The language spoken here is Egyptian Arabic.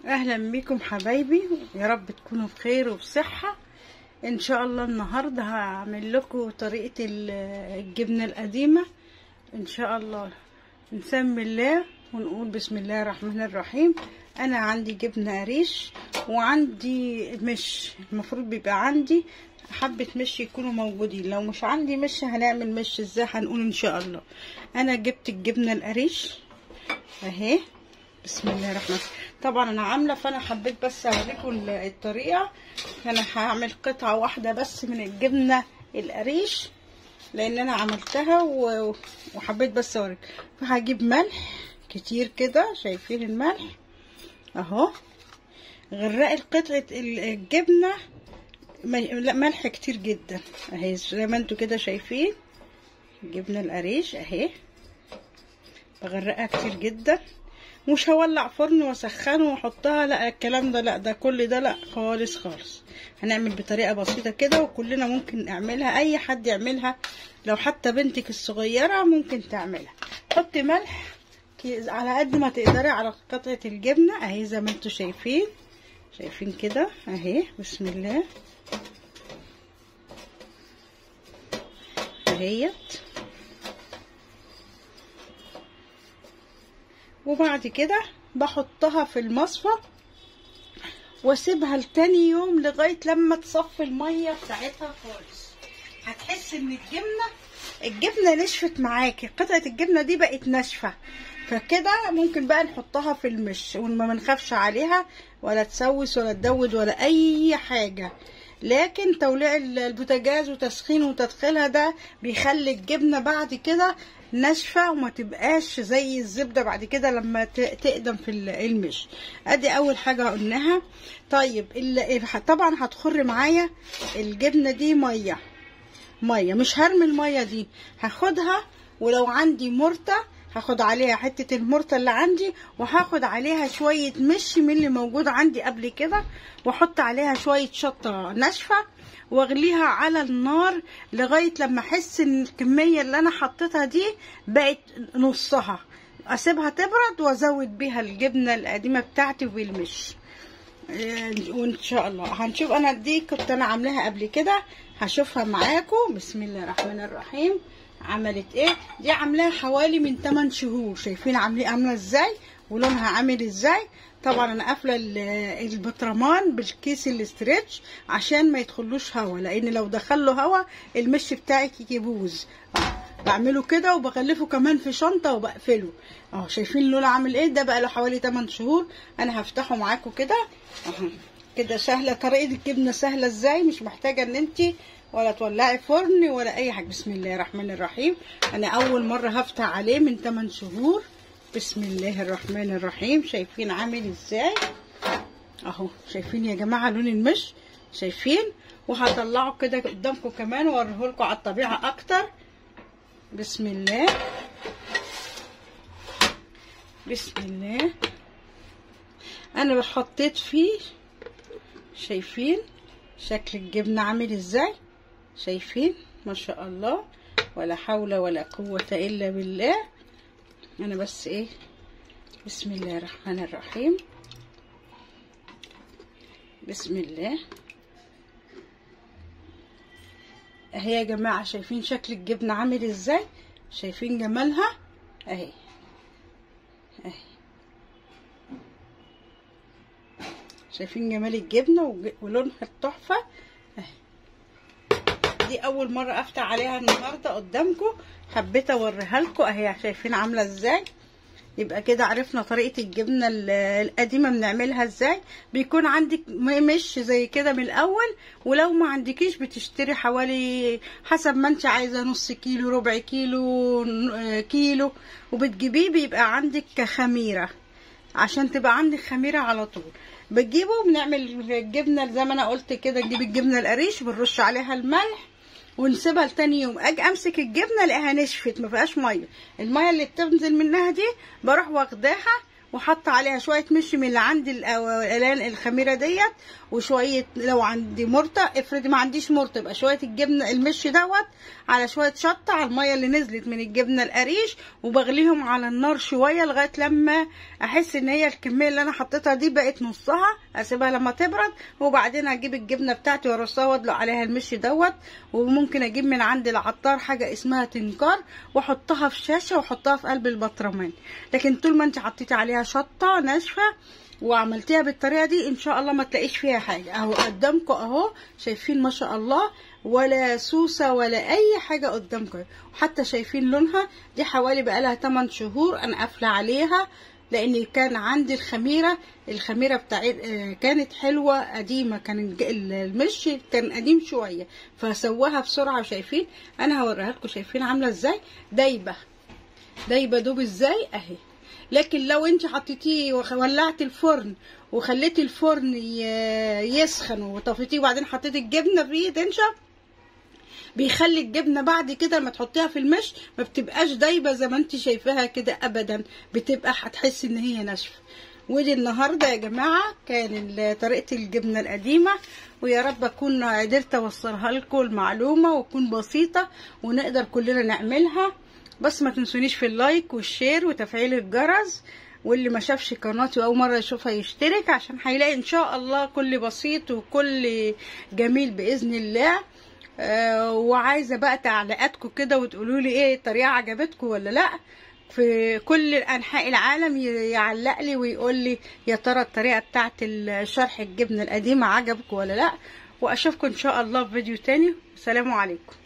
اهلا بكم حبايبي يا رب تكونوا بخير وبصحة ان شاء الله النهاردة هعمل لكم طريقة ال- الجبنة القديمة ان شاء الله نسمي الله ونقول بسم الله الرحمن الرحيم انا عندي جبنة قريش وعندي مش المفروض بيبقى عندي حبة مش يكونوا موجودين لو مش عندي مش هنعمل مش ازاي هنقول ان شاء الله انا جبت الجبنة القريش اهي بسم الله الرحمن الرحيم طبعا انا عامله فانا حبيت بس اوريكم الطريقه انا هعمل قطعه واحده بس من الجبنه القريش لان انا عملتها و... وحبيت بس اوريك فهجيب ملح كتير كده شايفين الملح اهو غرقي قطعه الجبنه لا ملح كتير جدا اهي زي ما انتوا كده شايفين الجبنه القريش اهي بغرقها كتير جدا مش هولع فرن واسخنه واحطها لا الكلام ده لا ده كل ده لا خالص خالص هنعمل بطريقه بسيطه كده وكلنا ممكن نعملها اي حد يعملها لو حتى بنتك الصغيره ممكن تعملها حطي ملح على قد ما تقدري على قطعه الجبنه اهي زي ما انتوا شايفين شايفين كده اهي بسم الله اهيت وبعد كده بحطها في المصفى واسيبها لتاني يوم لغايه لما تصفي الميه بتاعتها خالص هتحس ان الجبنه الجبنه نشفت معاكي قطعه الجبنه دي بقت ناشفه فكده ممكن بقى نحطها في المش وما منخافش عليها ولا تسوس ولا تدود ولا اي حاجه لكن توليع البوتاجاز وتسخين وتدخينها ده بيخلي الجبنه بعد كده ناشفه وما تبقاش زي الزبده بعد كده لما تقدم في المش ادي اول حاجه قلناها طيب طبعا هتخر معايا الجبنه دي ميه ميه مش هرمي الميه دي هاخدها ولو عندي مرته هاخد عليها حتة المرتة اللي عندي وهاخد عليها شوية مش من اللي موجود عندي قبل كده واحط عليها شوية شطة ناشفة واغليها على النار لغاية لما احس ان الكمية اللي انا حطيتها دي بقت نصها اسيبها تبرد وازود بيها الجبنة القديمة بتاعتي بالمش وان شاء الله هنشوف انا دي كنت انا عاملاها قبل كده هشوفها معاكم بسم الله الرحمن الرحيم عملت ايه دي عاملاها حوالي من 8 شهور شايفين عامله عامله ازاي ولونها عامل ازاي طبعا انا قافله البطرمان بالكيس الاسترتش عشان ما يدخلوش هوا لان لو دخله هوا المش بتاعك يبوظ بعمله كده وبغلفه كمان في شنطه وبقفله اهو شايفين اللون عامل ايه ده بقى له حوالي 8 شهور انا هفتحه معاكم كده اهو كده سهله طريقه الجبنه سهله ازاي مش محتاجه ان انت ولا تولعي فرن ولا اي حاجه بسم الله الرحمن الرحيم انا اول مره هفتح عليه من 8 شهور بسم الله الرحمن الرحيم شايفين عامل ازاي اهو شايفين يا جماعه لون المش شايفين وهطلعه كده قدامكم كمان واوريه لكم على الطبيعه اكتر بسم الله بسم الله انا حطيت فيه شايفين شكل الجبنه عامل ازاي شايفين ما شاء الله ولا حول ولا قوة إلا بالله أنا بس إيه بسم الله الرحمن الرحيم بسم الله اهي يا جماعة شايفين شكل الجبنة عامل ازاي شايفين جمالها اهي اهي شايفين جمال الجبنة ولونها التحفة اهي دي اول مره افتح عليها النهارده قدامكم حبيت اوريها لكم اهي شايفين عامله ازاي يبقى كده عرفنا طريقه الجبنه القديمه بنعملها ازاي بيكون عندك مش زي كده من الاول ولو ما عندكيش بتشتري حوالي حسب ما انت عايزه نص كيلو ربع كيلو كيلو وبتجيبيه بيبقى عندك خميره عشان تبقى عندك خميره على طول بتجيبه بنعمل الجبنه زي ما انا قلت كده نجيب الجبنه القريش بنرش عليها الملح ونسيبها لتاني يوم اجي امسك الجبنه الاقيها نشفت ما فيهاش ميه الميه اللي بتنزل منها دي بروح واخداها وحاطه عليها شويه مش من اللي عندي الاولان الخميره ديت وشويه لو عندي مرته افرضي ما عنديش مرته يبقى شويه الجبنه المش دوت على شويه شطه على الميه اللي نزلت من الجبنه القريش وبغليهم على النار شويه لغايه لما احس ان هي الكميه اللي انا حطيتها دي بقت نصها اسيبها لما تبرد وبعدين اجيب الجبنه بتاعتي وارصها وادلق عليها المش دوت وممكن اجيب من عند العطار حاجه اسمها تنكار واحطها في شاشه واحطها في قلب البطرمان لكن طول ما انت حطيتي عليها شطه ناشفه وعملتيها بالطريقه دي ان شاء الله ما تلاقيش فيها حاجه اهو قدامكم اهو شايفين ما شاء الله ولا سوسه ولا اي حاجه قدامكم وحتى شايفين لونها دي حوالي بقالها 8 شهور انا قافله عليها لان كان عندي الخميره الخميره بتاعت كانت حلوه قديمه كان المش كان قديم شويه فسواها بسرعه وشايفين انا هوريها لكم شايفين عامله ازاي دايبه دايبه دوب ازاي اهي لكن لو انت حطيتيه وولعت الفرن وخليتي الفرن يسخن وطفيتيه وبعدين حطيتي الجبنه فيه تنشف بيخلي الجبنه بعد كده لما تحطيها في المش ما بتبقاش دايبه زي ما انت شايفاها كده ابدا بتبقى هتحسي ان هي ناشفه ودي النهارده يا جماعه كان طريقه الجبنه القديمه ويا رب اكون قدرت اوصلها لكم المعلومه وتكون بسيطه ونقدر كلنا نعملها بس ما تنسونيش في اللايك والشير وتفعيل الجرس واللي ما شافش قناتي اول مره يشوفها يشترك عشان هيلاقي ان شاء الله كل بسيط وكل جميل باذن الله آه وعايزه بقى تعليقاتكم كده وتقولوا لي ايه الطريقه عجبتكم ولا لا في كل انحاء العالم يعلق لي ويقول لي يا ترى الطريقه بتاعت الشرح الجبنه القديمه عجبكم ولا لا واشوفكم ان شاء الله في فيديو تاني السلام عليكم